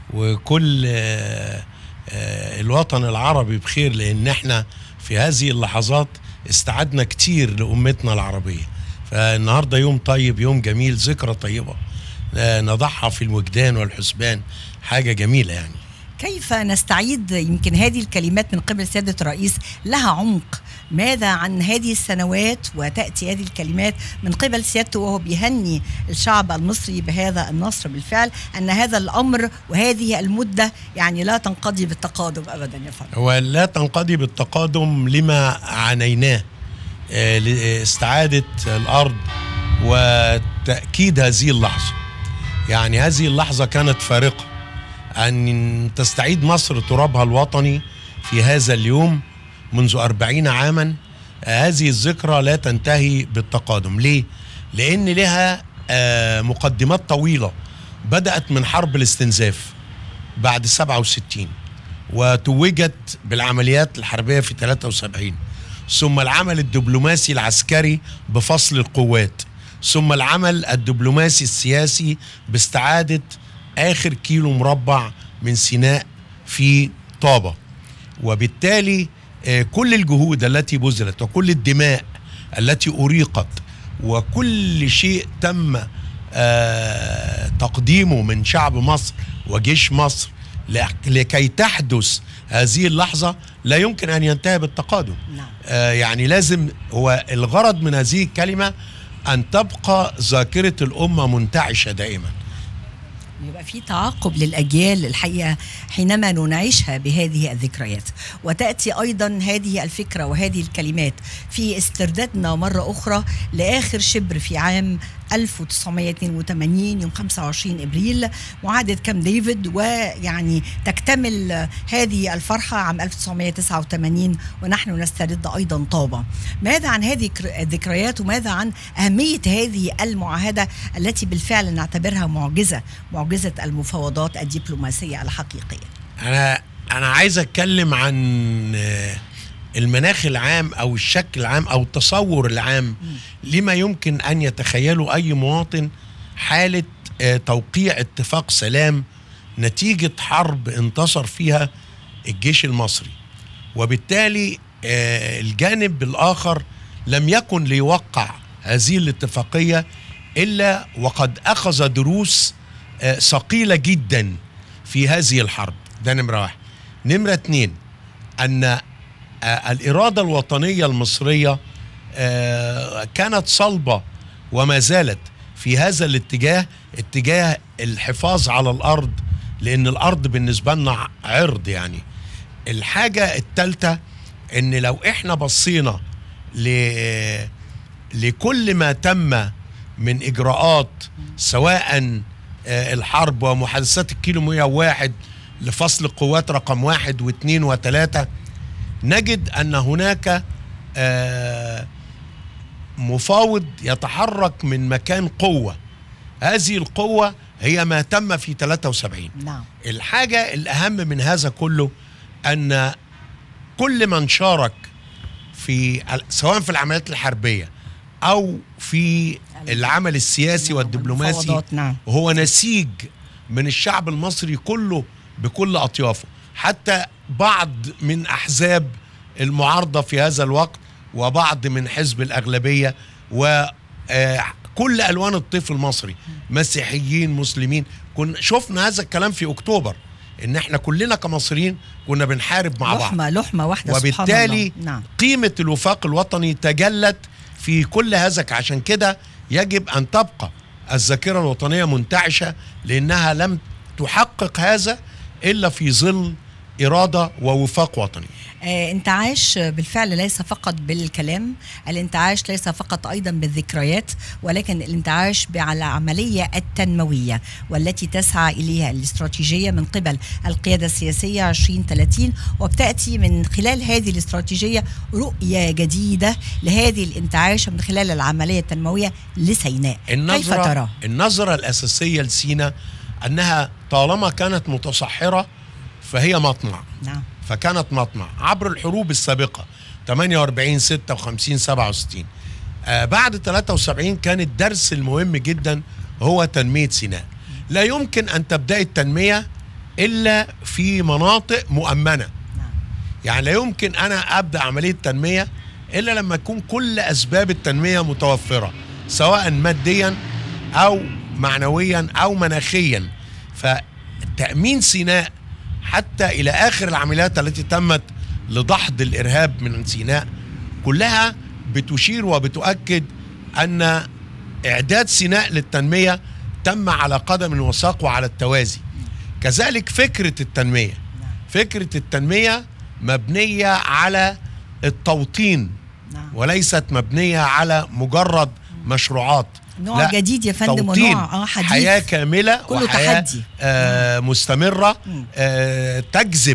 وكل آه، آه، الوطن العربي بخير لأن احنا في هذه اللحظات استعدنا كتير لأمتنا العربية فالنهاردة يوم طيب يوم جميل ذكرى طيبة آه، نضعها في الوجدان والحسبان حاجة جميلة يعني كيف نستعيد يمكن هذه الكلمات من قبل سيادة الرئيس لها عمق ماذا عن هذه السنوات وتأتي هذه الكلمات من قبل سيادته وهو بيهني الشعب المصري بهذا النصر بالفعل أن هذا الأمر وهذه المدة يعني لا تنقضي بالتقادم أبدا يا فندم هو لا تنقضي بالتقادم لما عانيناه آه، لاستعادة الأرض وتأكيد هذه اللحظة يعني هذه اللحظة كانت فارقة أن تستعيد مصر ترابها الوطني في هذا اليوم منذ أربعين عاما آه، هذه الذكرى لا تنتهي بالتقادم ليه؟ لأن لها آه، مقدمات طويلة بدأت من حرب الاستنزاف بعد 67 وتوجت بالعمليات الحربية في 73 ثم العمل الدبلوماسي العسكري بفصل القوات ثم العمل الدبلوماسي السياسي باستعادة آخر كيلو مربع من سيناء في طابة وبالتالي آه، كل الجهود التي بذلت وكل الدماء التي أريقت وكل شيء تم آه، تقديمه من شعب مصر وجيش مصر لك- لكي تحدث هذه اللحظة لا يمكن أن ينتهي بالتقادم نعم آه، يعني لازم هو الغرض من هذه الكلمة أن تبقى ذاكرة الأمة منتعشة دائما يبقى في تعاقب للأجيال الحقيقة حينما ننعشها بهذه الذكريات وتأتي أيضا هذه الفكرة وهذه الكلمات في استردادنا مرة أخرى لآخر شبر في عام 1982 يوم 25 ابريل معاهده كام ديفيد ويعني تكتمل هذه الفرحه عام 1989 ونحن نسترد ايضا طابه. ماذا عن هذه الذكريات وماذا عن اهميه هذه المعاهده التي بالفعل نعتبرها معجزه، معجزه المفاوضات الدبلوماسيه الحقيقيه. أنا أنا عايز أتكلم عن آه، المناخ العام أو الشكل العام أو التصور العام لما يمكن أن يتخيله أي مواطن حالة آه، توقيع اتفاق سلام نتيجة حرب انتصر فيها الجيش المصري وبالتالي آه، الجانب الآخر لم يكن ليوقع هذه الاتفاقية إلا وقد أخذ دروس آه، ثقيلة جدا في هذه الحرب ده نمرة واحد نمرة اتنين أن آه، الإرادة الوطنية المصرية آه، كانت صلبة وما زالت في هذا الاتجاه اتجاه الحفاظ على الأرض لأن الأرض بالنسبة لنا عرض يعني الحاجة التالتة ان لو احنا بصينا ل لكل ما تم من اجراءات سواء آه، الحرب ومحادثات الكيلو 101 لفصل القوات رقم واحد واثنين وثلاثة نجد أن هناك آه، مفاوض يتحرك من مكان قوة هذه القوة هي ما تم في 73 نعم الحاجة الأهم من هذا كله أن كل من شارك في سواء في العمليات الحربية أو في العمل السياسي نعم، والدبلوماسي المفاوضات، نعم. هو نسيج من الشعب المصري كله بكل أطيافه حتى بعض من أحزاب المعارضة في هذا الوقت وبعض من حزب الأغلبية وكل ألوان الطيف المصري مسيحيين مسلمين كنا شفنا هذا الكلام في أكتوبر إن إحنا كلنا كمصريين كنا بنحارب مع بعض لحمة لحمة واحدة سبحان وبالتالي الله. نعم قيمة الوفاق الوطني تجلت في كل هذا عشان كده يجب أن تبقى الذاكرة الوطنية منتعشة لأنها لم تحقق هذا إلا في ظل إرادة ووفاق وطني آه، انتعاش بالفعل ليس فقط بالكلام الانتعاش ليس فقط أيضا بالذكريات ولكن الانتعاش على العملية التنموية والتي تسعى إليها الاستراتيجية من قبل القيادة السياسية 2030 وبتأتي من خلال هذه الاستراتيجية رؤية جديدة لهذه الانتعاش من خلال العملية التنموية لسيناء كيف النظرة ترى؟ النظرة الأساسية لسينا أنها طالما كانت متصحرة فهي مطمع نعم فكانت مطمع عبر الحروب السابقة 48 56 67 آه بعد 73 كان الدرس المهم جدا هو تنمية سيناء لا يمكن أن تبدأ التنمية إلا في مناطق مؤمنة نعم يعني لا يمكن أنا أبدأ عملية تنمية إلا لما تكون كل أسباب التنمية متوفرة سواء ماديا أو معنويا أو مناخيا فتأمين سيناء حتى إلى آخر العمليات التي تمت لدحض الإرهاب من سيناء كلها بتشير وبتؤكد أن إعداد سيناء للتنمية تم على قدم وساق وعلى التوازي كذلك فكرة التنمية فكرة التنمية مبنية على التوطين نعم وليست مبنية على مجرد مشروعات نوع لا، جديد يا فندم توطين ونوع اه حديث حياة كاملة كله وحياة تحدي. آه مستمرة مم. آه تجذب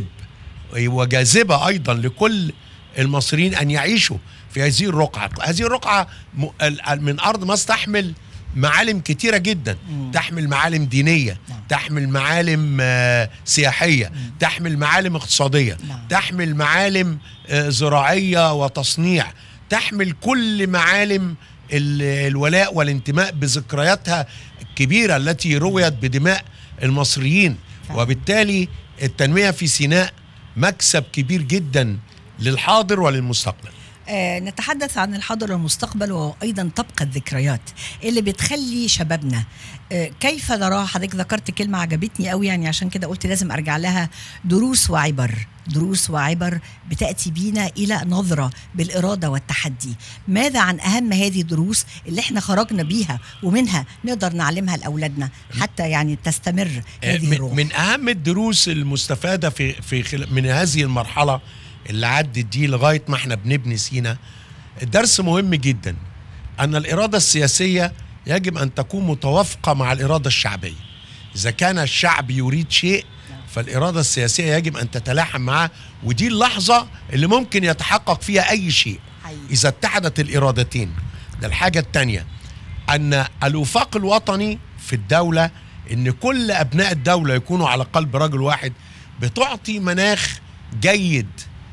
وجاذبة أيضا لكل المصريين أن يعيشوا في هذه الرقعة هذه الرقعة م- ال- ال- من أرض مصر تحمل معالم كتيرة جدا مم. تحمل معالم دينية نعم. تحمل معالم آه سياحية تحمل معالم اقتصادية نعم. تحمل معالم آه زراعية وتصنيع تحمل كل معالم ال- الولاء والانتماء بذكرياتها الكبيرة التي رويت بدماء المصريين فعلا. وبالتالي التنمية في سيناء مكسب كبير جدا للحاضر وللمستقبل آه نتحدث عن الحاضر والمستقبل وايضا تبقى الذكريات اللي بتخلي شبابنا آه كيف نراها حضرتك ذكرت كلمه عجبتني قوي يعني عشان كده قلت لازم ارجع لها دروس وعبر دروس وعبر بتاتي بينا الى نظره بالاراده والتحدي ماذا عن اهم هذه الدروس اللي احنا خرجنا بيها ومنها نقدر نعلمها لاولادنا حتى يعني تستمر هذه من, الروح من اهم الدروس المستفاده في في خل... من هذه المرحله اللي عدت دي لغايه ما احنا بنبني سينا الدرس مهم جدا ان الاراده السياسيه يجب ان تكون متوافقه مع الاراده الشعبيه اذا كان الشعب يريد شيء فالاراده السياسيه يجب ان تتلاحم معه ودي اللحظه اللي ممكن يتحقق فيها اي شيء حقيقي. اذا اتحدت الارادتين ده الحاجه الثانيه ان الوفاق الوطني في الدوله ان كل ابناء الدوله يكونوا على قلب رجل واحد بتعطي مناخ جيد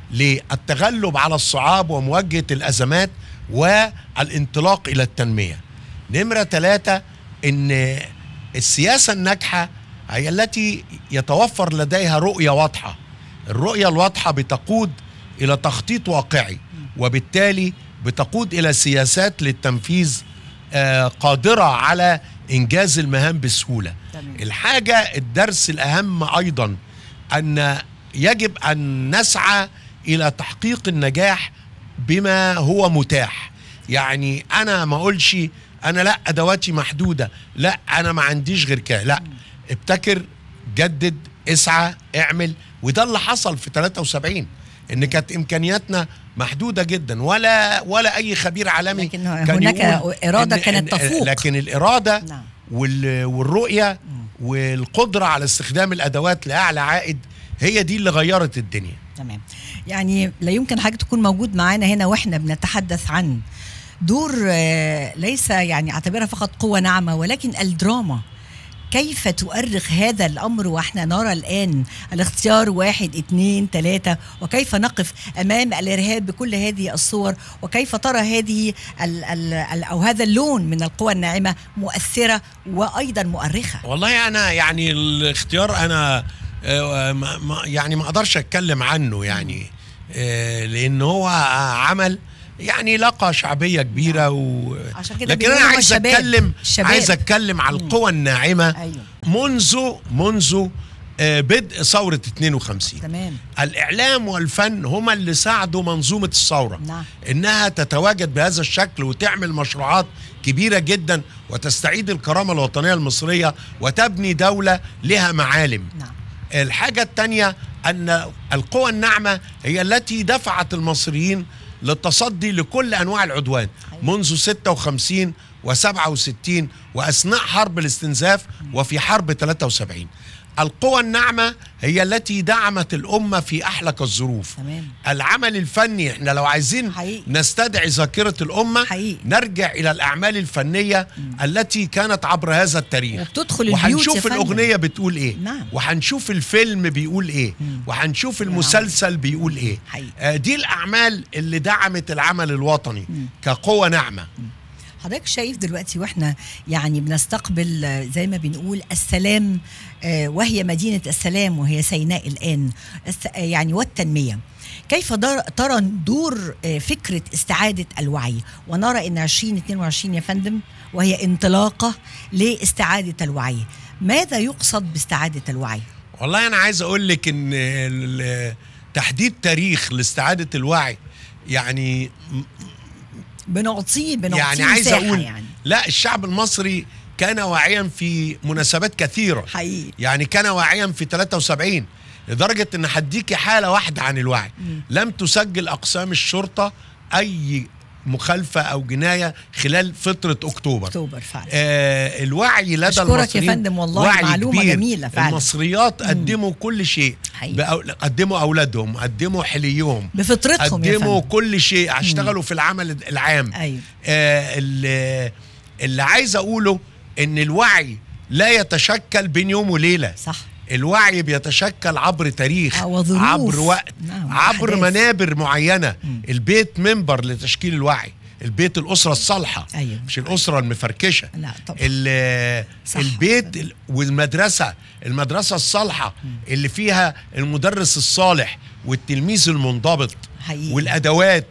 للتغلب على الصعاب ومواجهه الازمات والانطلاق الى التنميه. نمره ثلاثه ان السياسه الناجحه هي التي يتوفر لديها رؤيه واضحه. الرؤيه الواضحه بتقود الى تخطيط واقعي وبالتالي بتقود الى سياسات للتنفيذ آه، قادره على انجاز المهام بسهوله. تمام. الحاجه الدرس الاهم ايضا ان يجب ان نسعى الى تحقيق النجاح بما هو متاح يعني انا ما اقولش انا لا ادواتي محدوده لا انا ما عنديش غير كده لا ابتكر جدد اسعى اعمل وده اللي حصل في 73 ان كانت امكانياتنا محدوده جدا ولا ولا اي خبير عالمي لكن كان هناك يقول إرادة إن- كانت إن- تفوق. لكن الاراده نعم. وال- والرؤيه والقدره على استخدام الادوات لاعلى عائد هي دي اللي غيرت الدنيا تمام يعني لا يمكن حاجة تكون موجود معانا هنا واحنا بنتحدث عن دور آه، ليس يعني اعتبرها فقط قوة ناعمة ولكن الدراما كيف تؤرخ هذا الأمر وإحنا نرى الآن الاختيار واحد اثنين ثلاثة وكيف نقف أمام الإرهاب بكل هذه الصور وكيف ترى هذه ال ال ال أو هذا اللون من القوى الناعمة مؤثرة وأيضا مؤرخة والله انا يعني الاختيار انا آه، ما ما- يعني ما اقدرش اتكلم عنه يعني آه، لان هو عمل يعني لقى شعبيه كبيره و عشان كده لكن انا بيقولوا عايز الشباب. اتكلم الشباب. عايز اتكلم على القوى الناعمه أيوه منذ منذ آه، بدء ثوره 52 تمام الاعلام والفن هما اللي ساعدوا منظومه الثوره نعم. انها تتواجد بهذا الشكل وتعمل مشروعات كبيره جدا وتستعيد الكرامه الوطنيه المصريه وتبني دوله لها معالم نعم الحاجه الثانيه ان القوى الناعمه هي التي دفعت المصريين للتصدي لكل انواع العدوان منذ 56 و67 واثناء حرب الاستنزاف وفي حرب 73 القوى الناعمه هي التي دعمت الامه في احلك الظروف تمام. العمل الفني احنا لو عايزين حقيقي. نستدعي ذاكره الامه حقيقي. نرجع الى الاعمال الفنيه التي كانت عبر هذا التاريخ وبتدخل البيوت يا وهنشوف فندم. الاغنيه بتقول ايه نعم. وهنشوف الفيلم بيقول ايه وهنشوف المسلسل بيقول ايه حقيقي. آه دي الاعمال اللي دعمت العمل الوطني كقوه ناعمه حضرتك شايف دلوقتي واحنا يعني بنستقبل آه، زي ما بنقول السلام آه، وهي مدينة السلام وهي سيناء الآن الس- آه، يعني والتنمية كيف در- ترى دور آه، فكرة استعادة الوعي ونرى أن 2022 يا فندم وهي انطلاقة لاستعادة الوعي ماذا يقصد باستعادة الوعي؟ والله انا عايز اقول لك ان ال- تحديد تاريخ لاستعاده الوعي يعني بنعطيه بنعطيه يعني عايز مساحة اقول يعني لا الشعب المصري كان واعيا في مناسبات كثيره حقيقي يعني كان واعيا في 73 لدرجه ان هديكي حاله واحده عن الوعي لم تسجل اقسام الشرطه اي مخالفه او جنايه خلال فتره اكتوبر أكتوبر فعلا آه الوعي لدى أشكرك يا المصريين فندم والله وعي معلومة كبير. جميلة فعلا. المصريات قدموا كل شيء حقيقي. بأو... قدموا اولادهم قدموا حليهم بفطرتهم يا قدموا فندم كل شيء اشتغلوا في العمل العام أيوه آه اللي, اللي عايز اقوله ان الوعي لا يتشكل بين يوم وليله صح الوعي بيتشكل عبر تاريخ آه، وظروف. عبر وقت نعم، عبر وأحداث. منابر معينه البيت منبر لتشكيل الوعي البيت الاسره الصالحه أيوه. مش الاسره المفركشه لا طبعا ال- صح. البيت ال- والمدرسه المدرسه الصالحه اللي فيها المدرس الصالح والتلميذ المنضبط حقيقي. والادوات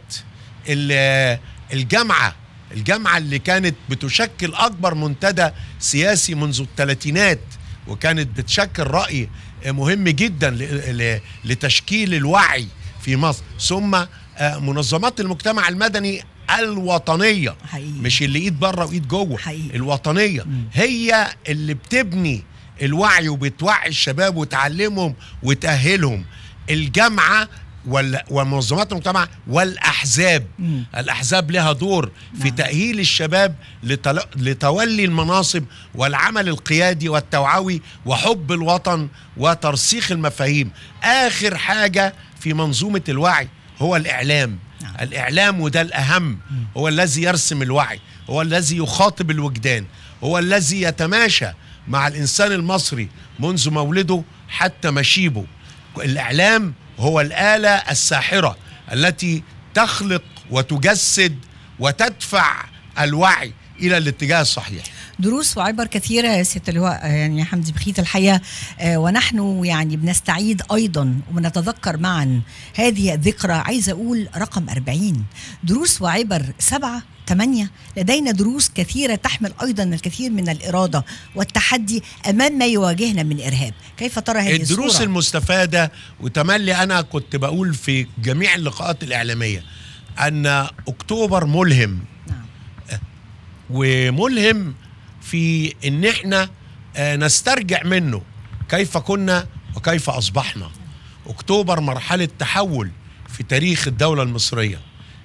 ال- الجامعه الجامعه اللي كانت بتشكل اكبر منتدى سياسي منذ الثلاثينات وكانت بتشكل راي مهم جدا ل- ل- لتشكيل الوعي في مصر ثم آه، منظمات المجتمع المدني الوطنيه حقيقي. مش اللي ايد بره وايد جوه حقيقي. الوطنيه هي اللي بتبني الوعي وبتوعي الشباب وتعلمهم وتأهلهم الجامعة وال- ومنظمات المجتمع والأحزاب مم. الأحزاب لها دور في نعم. تأهيل الشباب لتل- لتولي المناصب والعمل القيادي والتوعوي وحب الوطن وترسيخ المفاهيم آخر حاجة في منظومة الوعي هو الإعلام نعم. الإعلام وده الأهم هو الذي يرسم الوعي هو الذي يخاطب الوجدان هو الذي يتماشى مع الإنسان المصري منذ مولده حتى مشيبه الإعلام هو الآلة الساحرة التي تخلق وتجسد وتدفع الوعي إلى الاتجاه الصحيح دروس وعبر كثيرة يا سيادة اللواء آه، يعني يا حمدي بخيت الحقيقة آه، ونحن يعني بنستعيد أيضا وبنتذكر معا هذه الذكرى عايزة أقول رقم 40 دروس وعبر سبعة ثمانية لدينا دروس كثيرة تحمل أيضا الكثير من الإرادة والتحدي أمام ما يواجهنا من إرهاب كيف ترى هذه الدروس الصورة؟ المستفادة وتملي أنا كنت بقول في جميع اللقاءات الإعلامية أن أكتوبر ملهم نعم وملهم في ان احنا آه، نسترجع منه كيف كنا وكيف اصبحنا اكتوبر مرحله تحول في تاريخ الدولة المصرية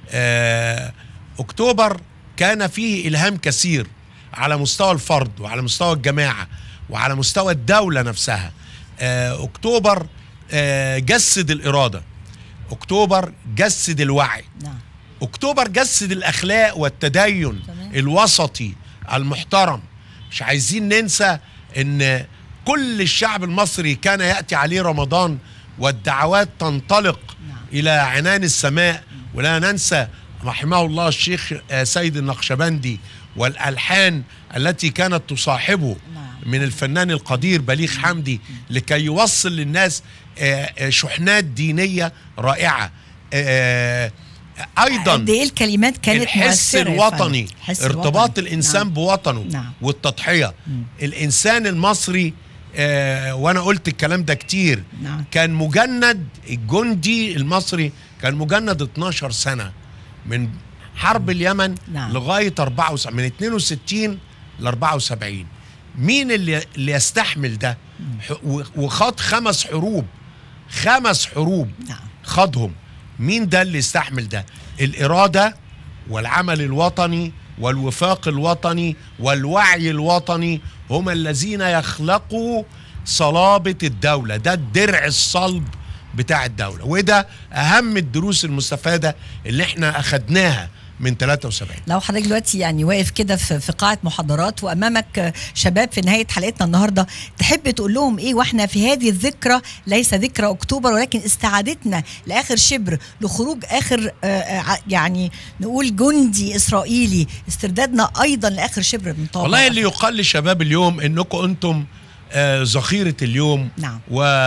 آه، أكتوبر كان فيه إلهام كثير على مستوى الفرد وعلى مستوى الجماعة وعلى مستوى الدولة نفسها آه، أكتوبر آه، جسد الإرادة أكتوبر جسد الوعي نعم اكتوبر جسد الاخلاق والتدين تمام. الوسطي المحترم مش عايزين ننسى ان كل الشعب المصري كان ياتي عليه رمضان والدعوات تنطلق نعم. الى عنان السماء ولا ننسى رحمه الله الشيخ آه، سيد النقشبندي والالحان التي كانت تصاحبه نعم. من الفنان القدير بليغ حمدي لكي يوصل للناس آه، آه، شحنات دينيه رائعه آه، ايضا قد ايه الكلمات كانت الحس مؤثرة يا الوطني فندم. الحس ارتباط الوطني. الانسان نعم. بوطنه نعم. والتضحيه الانسان المصري آه وانا قلت الكلام ده كتير نعم. كان مجند الجندي المصري كان مجند 12 سنه من حرب اليمن نعم. لغايه 74 من 62 ل 74 مين اللي اللي يستحمل ده ح- و- وخاض خمس حروب خمس حروب نعم. خاضهم مين ده اللي يستحمل ده الإرادة والعمل الوطني والوفاق الوطني والوعي الوطني هم الذين يخلقوا صلابة الدولة ده الدرع الصلب بتاع الدولة وده أهم الدروس المستفادة اللي احنا أخدناها من 73 لو حضرتك دلوقتي يعني واقف كده في في قاعه محاضرات وامامك شباب في نهايه حلقتنا النهارده تحب تقول لهم ايه واحنا في هذه الذكرى ليس ذكرى اكتوبر ولكن استعادتنا لاخر شبر لخروج اخر آه، آه، يعني نقول جندي اسرائيلي استردادنا ايضا لاخر شبر من طابع والله اللي يقال للشباب اليوم انكم انتم آه، ذخيرة اليوم نعم.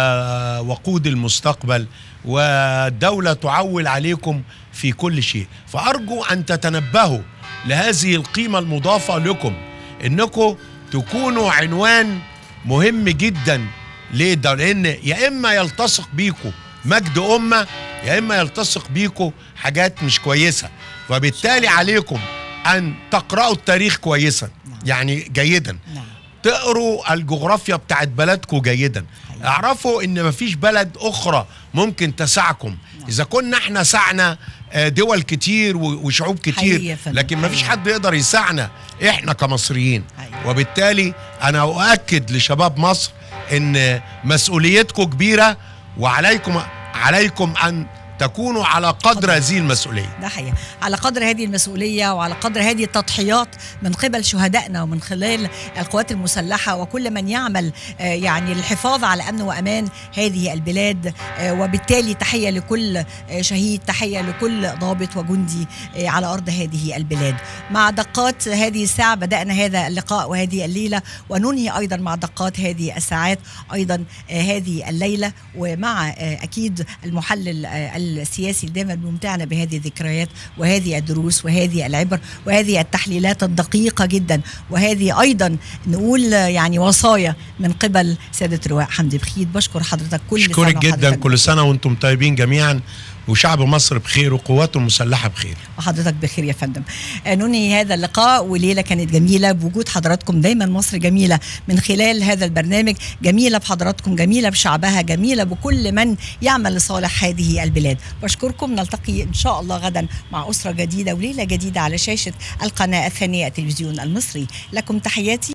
ووقود المستقبل والدولة تعول عليكم في كل شيء فأرجو أن تتنبهوا لهذه القيمة المضافة لكم انكم تكونوا عنوان مهم جدا للدولة لأن يا إما يلتصق بيكم مجد أمة يا إما يلتصق بيكم حاجات مش كويسة وبالتالي عليكم أن تقرأوا التاريخ كويسا يعني جيدا نعم تقروا الجغرافيا بتاعت بلدكم جيدا اعرفوا ان مفيش بلد اخرى ممكن تسعكم اذا كنا احنا سعنا آه، دول كتير و- وشعوب حقيقي كتير يا فندم، لكن مفيش حقيقي. حد يقدر يسعنا احنا كمصريين حقيقي. وبالتالي انا اؤكد لشباب مصر ان مسؤوليتكم كبيره وعليكم عليكم ان تكونوا على قدر هذه المسؤوليه ده حقيقة على قدر هذه المسؤولية وعلى قدر هذه التضحيات من قبل شهدائنا ومن خلال القوات المسلحة وكل من يعمل آه، يعني للحفاظ على أمن وأمان هذه البلاد آه، وبالتالي تحية لكل آه، شهيد تحية لكل ضابط وجندي آه، على أرض هذه البلاد مع دقات هذه الساعة بدأنا هذا اللقاء وهذه الليلة وننهي أيضا مع دقات هذه الساعات أيضا آه، هذه الليلة ومع آه، أكيد المحلل آه، السياسي دائما بيمتعنا بهذه الذكريات وهذه الدروس وهذه العبر وهذه التحليلات الدقيقة جدا وهذه أيضا نقول آه، يعني وصايا من قبل سيادة اللواء حمدي بخيت بشكر حضرتك كل سنة اشكرك جدا وحضرتك كل سنه وانتم طيبين جميعا وشعب مصر بخير وقواته المسلحه بخير وحضرتك بخير يا فندم آه، ننهي هذا اللقاء وليلة كانت جميلة بوجود حضراتكم دايما مصر جميلة من خلال هذا البرنامج جميلة بحضراتكم جميلة بشعبها جميلة بكل من يعمل لصالح هذه البلاد بشكركم نلتقي إن شاء الله غدا مع أسرة جديدة وليلة جديدة على شاشة القناة الثانية التلفزيون المصري لكم تحياتي